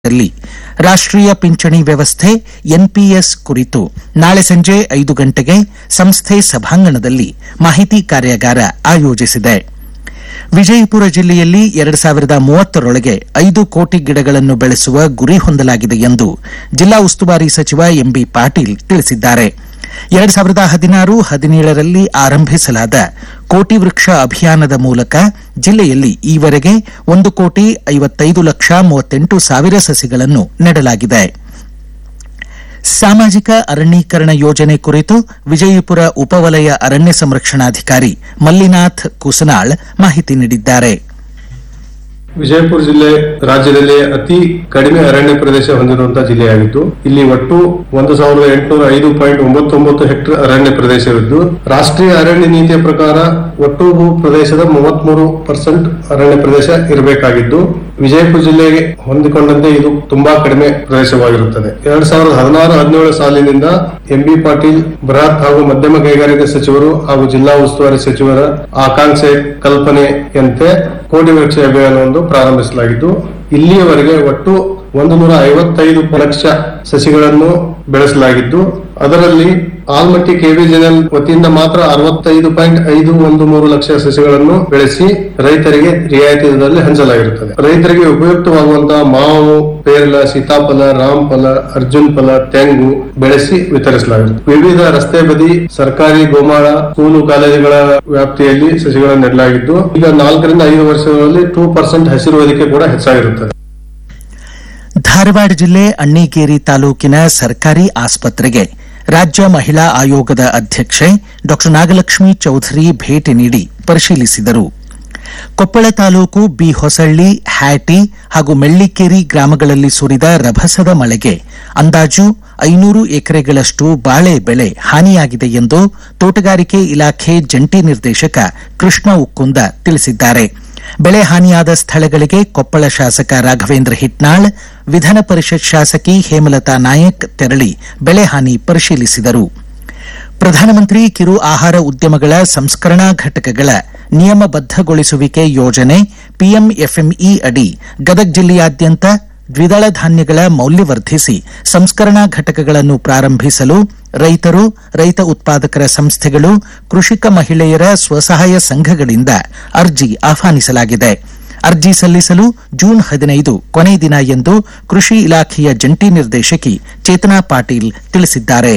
ದಲ್ಲಿ ರಾಷ್ಟ್ರೀಯ ಪಿಂಚಣಿ ವ್ಯವಸ್ಥೆ ಎನ್ಪಿಎಸ್ ಕುರಿತು ನಾಳೆ ಸಂಜೆ ಐದು ಗಂಟೆಗೆ ಸಂಸ್ಥೆ ಸಭಾಂಗಣದಲ್ಲಿ ಮಾಹಿತಿ ಕಾರ್ಯಾಗಾರ ಆಯೋಜಿಸಿದೆ ವಿಜಯಪುರ ಜಿಲ್ಲೆಯಲ್ಲಿ ಎರಡು ಸಾವಿರದ ಮೂವತ್ತರೊಳಗೆ ಐದು ಕೋಟಿ ಗಿಡಗಳನ್ನು ಬೆಳೆಸುವ ಗುರಿ ಹೊಂದಲಾಗಿದೆ ಎಂದು ಜಿಲ್ಲಾ ಉಸ್ತುವಾರಿ ಸಚಿವ ಎಂಬಿ ಪಾಟೀಲ್ ತಿಳಿಸಿದ್ದಾರೆ ಎರಡು ಸಾವಿರದ ಹದಿನಾರು ಹದಿನೇಳರಲ್ಲಿ ಆರಂಭಿಸಲಾದ ಕೋಟಿ ವೃಕ್ಷ ಅಭಿಯಾನದ ಮೂಲಕ ಜಿಲ್ಲೆಯಲ್ಲಿ ಈವರೆಗೆ ಒಂದು ಕೋಟಿ ಐವತ್ತೈದು ಲಕ್ಷ ಮೂವತ್ತೆಂಟು ಸಾವಿರ ಸಸಿಗಳನ್ನು ನೆಡಲಾಗಿದೆ ಸಾಮಾಜಿಕ ಅರಣ್ಯೀಕರಣ ಯೋಜನೆ ಕುರಿತು ವಿಜಯಪುರ ಉಪವಲಯ ಅರಣ್ಯ ಸಂರಕ್ಷಣಾಧಿಕಾರಿ ಮಲ್ಲಿನಾಥ್ ಕುಸನಾಳ್ ಮಾಹಿತಿ ನೀಡಿದ್ದಾರೆ ವಿಜಯಪುರ ಜಿಲ್ಲೆ ರಾಜ್ಯದಲ್ಲಿ ಅತಿ ಕಡಿಮೆ ಅರಣ್ಯ ಪ್ರದೇಶ ಹೊಂದಿರುವಂತಹ ಜಿಲ್ಲೆಯಾಗಿದ್ದು ಇಲ್ಲಿ ಒಟ್ಟು ಒಂದು ಸಾವಿರದ ಎಂಟುನೂರ ಐದು ಪಾಯಿಂಟ್ ಒಂಬತ್ತೊಂಬತ್ತು ಹೆಕ್ಟೇರ್ ಅರಣ್ಯ ಪ್ರದೇಶವಿದ್ದು ರಾಷ್ಟ್ರೀಯ ಅರಣ್ಯ ನೀತಿಯ ಪ್ರಕಾರ ಒಟ್ಟು ಭೂ ಪ್ರದೇಶದ ಮೂವತ್ಮೂರು ಪರ್ಸೆಂಟ್ ಅರಣ್ಯ ಪ್ರದೇಶ ಇರಬೇಕಾಗಿದ್ದು ವಿಜಯಪುರ ಜಿಲ್ಲೆಗೆ ಹೊಂದಿಕೊಂಡಂತೆ ಇದು ತುಂಬಾ ಕಡಿಮೆ ಪ್ರದೇಶವಾಗಿರುತ್ತದೆ ಎರಡ್ ಸಾವಿರದ ಹದಿನಾರು ಹದಿನೇಳು ಸಾಲಿನಿಂದ ಎಂಬಿ ಪಾಟೀಲ್ ಬೃಹತ್ ಹಾಗೂ ಮಧ್ಯಮ ಕೈಗಾರಿಕಾ ಸಚಿವರು ಹಾಗೂ ಜಿಲ್ಲಾ ಉಸ್ತುವಾರಿ ಸಚಿವರ ಆಕಾಂಕ್ಷೆ ಕಲ್ಪನೆಯಂತೆ ಕೋಟಿ ವೃಕ್ಷ ಅಭಿಯಾನವನ್ನು ಪ್ರಾರಂಭಿಸಲಾಗಿದ್ದು ಇಲ್ಲಿಯವರೆಗೆ ಒಟ್ಟು ಒಂದು ನೂರ ಐವತ್ತೈದು ಲಕ್ಷ ಸಸಿಗಳನ್ನು ಬೆಳೆಸಲಾಗಿದ್ದು ಅದರಲ್ಲಿ ಆಲ್ಮಟ್ಟಿ ಕೆವಿಜಿಎಲ್ ವತಿಯಿಂದ ಮಾತ್ರ ಅರವತ್ತೈದು ಪಾಯಿಂಟ್ ಐದು ಒಂದು ಮೂರು ಲಕ್ಷ ಸಸಿಗಳನ್ನು ಬೆಳೆಸಿ ರೈತರಿಗೆ ರಿಯಾಯಿತಿ ದರದಲ್ಲಿ ಹಂಚಲಾಗಿರುತ್ತದೆ ರೈತರಿಗೆ ಉಪಯುಕ್ತವಾಗುವಂತಹ ಮಾವು ಪೇರಲ ಸೀತಾಫಲ ರಾಮಫಲ ಅರ್ಜುನ್ ಫಲ ತೆಂಗು ಬೆಳೆಸಿ ವಿತರಿಸಲಾಗಿರುತ್ತದೆ ವಿವಿಧ ರಸ್ತೆ ಬದಿ ಸರ್ಕಾರಿ ಗೋಮಾಳ ಸ್ಕೂಲು ಕಾಲೇಜುಗಳ ವ್ಯಾಪ್ತಿಯಲ್ಲಿ ಸಸಿಗಳನ್ನು ನೆಡಲಾಗಿದ್ದು ಈಗ ನಾಲ್ಕರಿಂದ ಐದು ವರ್ಷಗಳಲ್ಲಿ ಟೂ ಪರ್ಸೆಂಟ್ ಹಸಿರು ಹೊದಿಕೆ ಕೂಡ ಹೆಚ್ಚಾಗಿರುತ್ತದೆ ಧಾರವಾಡ ಜಿಲ್ಲೆ ಅಣ್ಣಿಗೇರಿ ತಾಲೂಕಿನ ಸರ್ಕಾರಿ ಆಸ್ಪತ್ರೆಗೆ ರಾಜ್ಯ ಮಹಿಳಾ ಆಯೋಗದ ಅಧ್ಯಕ್ಷೆ ಡಾ ನಾಗಲಕ್ಷ್ಮಿ ಚೌಧರಿ ಭೇಟಿ ನೀಡಿ ಪರಿಶೀಲಿಸಿದರು ಕೊಪ್ಪಳ ತಾಲೂಕು ಬಿ ಹೊಸಳ್ಳಿ ಹ್ಯಾಟಿ ಹಾಗೂ ಮೆಳ್ಳಿಕೇರಿ ಗ್ರಾಮಗಳಲ್ಲಿ ಸುರಿದ ರಭಸದ ಮಳೆಗೆ ಅಂದಾಜು ಐನೂರು ಎಕರೆಗಳಷ್ಟು ಬಾಳೆ ಬೆಳೆ ಹಾನಿಯಾಗಿದೆ ಎಂದು ತೋಟಗಾರಿಕೆ ಇಲಾಖೆ ಜಂಟಿ ನಿರ್ದೇಶಕ ಕೃಷ್ಣ ಉಕ್ಕುಂದ ತಿಳಿಸಿದ್ದಾರೆ ಬೆಳೆ ಹಾನಿಯಾದ ಸ್ಥಳಗಳಿಗೆ ಕೊಪ್ಪಳ ಶಾಸಕ ರಾಘವೇಂದ್ರ ಹಿಟ್ನಾಳ್ ವಿಧಾನ ಪರಿಷತ್ ಶಾಸಕಿ ಹೇಮಲತಾ ನಾಯಕ್ ತೆರಳಿ ಬೆಳೆ ಹಾನಿ ಪರಿಶೀಲಿಸಿದರು ಪ್ರಧಾನಮಂತ್ರಿ ಕಿರು ಆಹಾರ ಉದ್ಯಮಗಳ ಸಂಸ್ಕರಣಾ ಘಟಕಗಳ ನಿಯಮಬದ್ದಗೊಳಿಸುವಿಕೆ ಯೋಜನೆ ಪಿಎಂಎಫ್ಎಂಇ ಅಡಿ ಗದಗ ಜಿಲ್ಲೆಯಾದ್ಯಂತ ದ್ವಿದಳ ಧಾನ್ಯಗಳ ಮೌಲ್ಯವರ್ಧಿಸಿ ಸಂಸ್ಕರಣಾ ಘಟಕಗಳನ್ನು ಪ್ರಾರಂಭಿಸಲು ರೈತರು ರೈತ ಉತ್ಪಾದಕರ ಸಂಸ್ಥೆಗಳು ಕೃಷಿಕ ಮಹಿಳೆಯರ ಸ್ವಸಹಾಯ ಸಂಘಗಳಿಂದ ಅರ್ಜಿ ಆಹ್ವಾನಿಸಲಾಗಿದೆ ಅರ್ಜಿ ಸಲ್ಲಿಸಲು ಜೂನ್ ಹದಿನೈದು ಕೊನೆ ದಿನ ಎಂದು ಕೃಷಿ ಇಲಾಖೆಯ ಜಂಟಿ ನಿರ್ದೇಶಕಿ ಚೇತನಾ ಪಾಟೀಲ್ ತಿಳಿಸಿದ್ದಾರೆ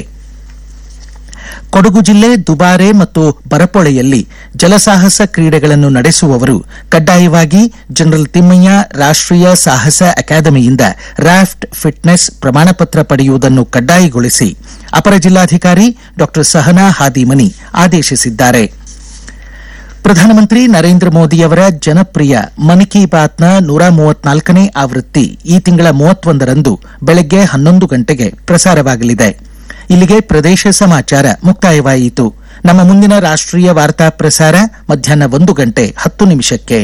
ಕೊಡಗು ಜಿಲ್ಲೆ ದುಬಾರೆ ಮತ್ತು ಬರಪೊಳೆಯಲ್ಲಿ ಜಲಸಾಹಸ ಕ್ರೀಡೆಗಳನ್ನು ನಡೆಸುವವರು ಕಡ್ಡಾಯವಾಗಿ ಜನರಲ್ ತಿಮ್ಮಯ್ಯ ರಾಷ್ಟ್ರೀಯ ಸಾಹಸ ಅಕಾಡೆಮಿಯಿಂದ ರಾಫ್ಟ್ ಫಿಟ್ನೆಸ್ ಪ್ರಮಾಣಪತ್ರ ಪಡೆಯುವುದನ್ನು ಕಡ್ಡಾಯಗೊಳಿಸಿ ಅಪರ ಜಿಲ್ಲಾಧಿಕಾರಿ ಡಾ ಸಹನಾ ಹಾದಿಮನಿ ಆದೇಶಿಸಿದ್ದಾರೆ ಪ್ರಧಾನಮಂತ್ರಿ ನರೇಂದ್ರ ಮೋದಿಯವರ ಜನಪ್ರಿಯ ಮನ್ ಕಿ ಬಾತ್ನ ನೂರ ಮೂವತ್ನಾಲ್ಕನೇ ಆವೃತ್ತಿ ಈ ತಿಂಗಳ ಮೂವತ್ತೊಂದರಂದು ಬೆಳಗ್ಗೆ ಹನ್ನೊಂದು ಗಂಟೆಗೆ ಪ್ರಸಾರವಾಗಲಿದೆ ಇಲ್ಲಿಗೆ ಪ್ರದೇಶ ಸಮಾಚಾರ ಮುಕ್ತಾಯವಾಯಿತು ನಮ್ಮ ಮುಂದಿನ ರಾಷ್ಟ್ರೀಯ ವಾರ್ತಾ ಪ್ರಸಾರ ಮಧ್ಯಾಹ್ನ ಒಂದು ಗಂಟೆ ಹತ್ತು ನಿಮಿಷಕ್ಕೆ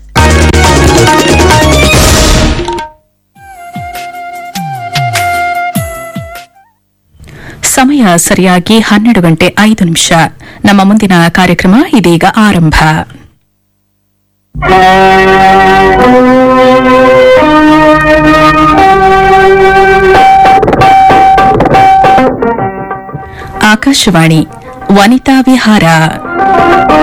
ಸಮಯ ಸರಿಯಾಗಿ ಹನ್ನೆರಡು ಗಂಟೆ ಐದು ನಿಮಿಷ ನಮ್ಮ ಮುಂದಿನ ಕಾರ್ಯಕ್ರಮ ಇದೀಗ ಆರಂಭ ಆಕಾಶವಾಣಿ ವನಿತಾ ವಿಹಾರ